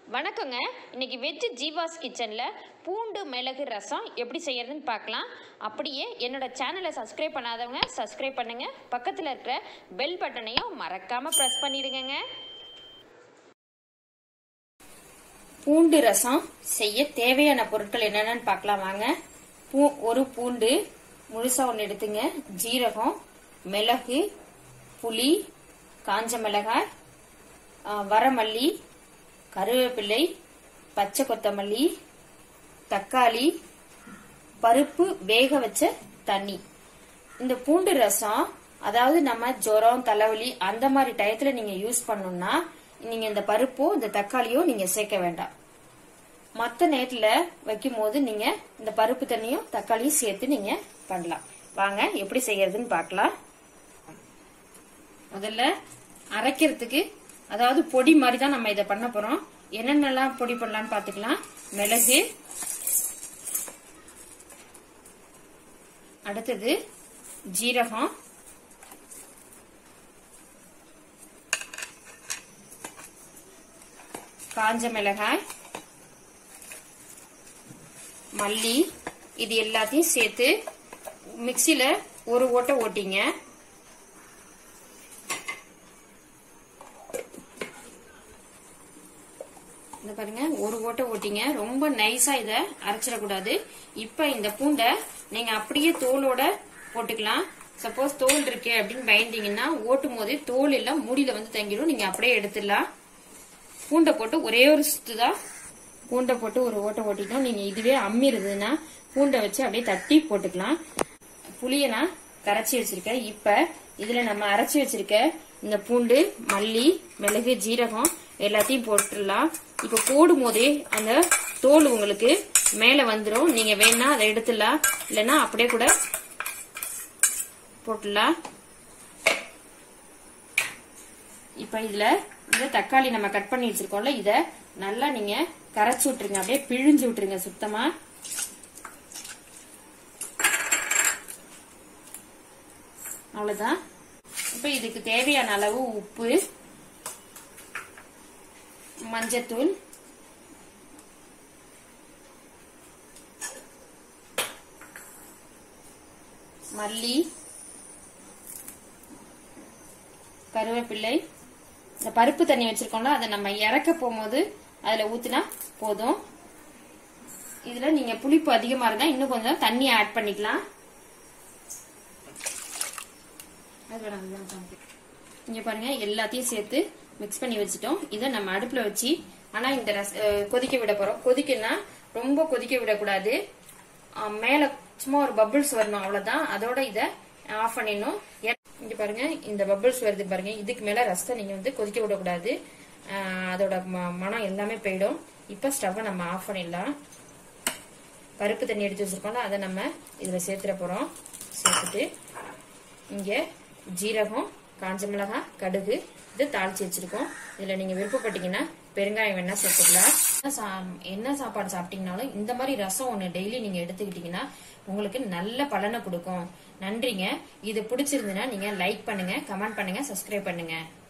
வணக்கங்க இன்னைக்கு வெஜ் ஜீவாஸ் கிச்சனில் பூண்டு மிளகு ரசம் எப்படி செய்யறதுன்னு பார்க்கலாம் அப்படியே என்னோட சேனலை சப்ஸ்கிரைப் பண்ணாதவங்க சப்ஸ்கிரைப் பண்ணுங்க பக்கத்தில் இருக்கிற பெல் பட்டனையும் மறக்காமல் ப்ரெஸ் பண்ணிடுங்க பூண்டு ரசம் செய்ய தேவையான பொருட்கள் என்னென்னு பார்க்கலாம் வாங்க பூ ஒரு பூண்டு முழுசாக ஒன்று எடுத்துங்க ஜீரகம் மிளகு புளி காஞ்ச மிளகாய் ஆ, வரமல்லி கருவேப்பிலை பச்சை கொத்தமல்லி தக்காளி பருப்பு வேக வச்ச தண்ணி இந்த பூண்டு ரசம் அதாவது நம்ம ஜுரம் தலைவலி அந்த மாதிரி டயத்துல நீங்க யூஸ் பண்ணணும்னா நீங்க இந்த பருப்போ இந்த தக்காளியோ நீங்க சேர்க்க வேண்டாம் மற்ற நேரத்துல வைக்கும் போது நீங்க இந்த பருப்பு தண்ணியும் தக்காளியும் சேர்த்து நீங்க பண்ணலாம் வாங்க எப்படி செய்யறதுன்னு பார்க்கலாம் முதல்ல அரைக்கிறதுக்கு அதாவது பொடி மாதிரி தான் நம்ம இதை பண்ண போறோம் என்னென்னலாம் பொடி பண்ணலாம்னு பார்த்துக்கலாம் மிளகு அடுத்தது ஜீரகம் காஞ்ச மிளகாய் மல்லி இது எல்லாத்தையும் சேர்த்து மிக்சியில ஒரு ஓட்டை ஓட்டிங்க இந்த பாருங்க ஒரு ஓட்டை ஓட்டிங்க ரொம்ப நைஸா இத அரைச்சிடக்கூடாது இப்ப இந்த பூண்டை நீங்க அப்படியே தோலோட போட்டுக்கலாம் சப்போஸ் தோல் இருக்கு அப்படின்னு பயந்தீங்கன்னா ஓட்டும் போதே தோல் எல்லாம் மூடியில வந்து தங்கிடும் நீங்க அப்படியே எடுத்துடலாம் பூண்டை போட்டு ஒரே ஒரு சுத்து தான் பூண்டை போட்டு ஒரு ஓட்டை ஓட்டிட்டோம் நீங்க இதுவே அம்மி இருந்ததுன்னா பூண்டை வச்சு அப்படியே தட்டி போட்டுக்கலாம் புளிய நான் கரைச்சி வச்சிருக்கேன் இப்ப இதுல நம்ம அரைச்சி வச்சிருக்க இந்த பூண்டு மல்லி மிளகு ஜீரகம் எல்லாத்தையும் போட்டுடலாம் இப்ப போடும் போதே அந்த தோல் உங்களுக்கு மேல வந்துடும் நீங்க வேணா அதை எடுத்துடலாம் இல்லைன்னா அப்படியே கூட போட்டுடலாம் இப்ப இதுல இந்த தக்காளி நம்ம கட் பண்ணி வச்சிருக்கோம்ல இத நல்லா நீங்க கரைச்சு விட்டுருங்க அப்படியே பிழிஞ்சு விட்டுருங்க சுத்தமா அவ்வளவுதான் இப்ப இதுக்கு தேவையான அளவு உப்பு மஞ்சத்தூள் மல்லி கருவேப்பிள்ளை இந்த பருப்பு தண்ணி வச்சிருக்கோம்ல அதை நம்ம இறக்க போகும்போது அதுல ஊத்தினா போதும் இதுல நீங்க புளிப்பு அதிகமா இருந்தா இன்னும் கொஞ்சம் தண்ணி ஆட் பண்ணிக்கலாம் அது வேணாம், அது வேணாம், காமிக்கிறேன். இங்க பாருங்க எல்லாத்தையும் சேர்த்து மிக்ஸ் பண்ணி வச்சுட்டோம் இதை நம்ம அடுப்புல வச்சு ஆனா இந்த ரச அஹ் கொதிக்க விட போறோம் கொதிக்கனா ரொம்ப கொதிக்க விடக்கூடாது அஹ் மேல சும்மா ஒரு பபிள்ஸ் வரணும் அவ்வளவுதான் அதோட இத ஆஃப் பண்ணிடணும் ஏ- இங்க பாருங்க இந்த பபிள்ஸ் வருது பாருங்க இதுக்கு மேல ரசத்தை நீங்க வந்து கொதிக்க விடக்கூடாது அஹ் அதோட ம- மனம் எல்லாமே போயிடும் இப்ப ஸ்டவ்வை நம்ம ஆஃப் பண்ணிடலாம் பருப்பு தண்ணி எடுத்து வச்சிருக்கோம்ல அதை நம்ம இதுல சேர்த்துட போறோம் சேர்த்துட்டு இங்க ஜீரகம் காஞ்ச மிளகாய் கடுகு இது தாளிச்சு வச்சிருக்கோம் இதுல நீங்க விருப்பப்பட்டீங்கன்னா பெருங்காயம் வேணா சேர்த்துக்கலாம் என்ன சா- என்ன சாப்பாடு சாப்பிட்டீங்கனாலும் இந்த மாதிரி ரசம் ஒண்ணு டெய்லி நீங்க எடுத்துக்கிட்டீங்கன்னா உங்களுக்கு நல்ல பலனை கொடுக்கும் நன்றிங்க இது பிடிச்சிருந்துன்னா நீங்க லைக் பண்ணுங்க கமெண்ட் பண்ணுங்க சப்ஸ்கிரைப் பண்ணுங்க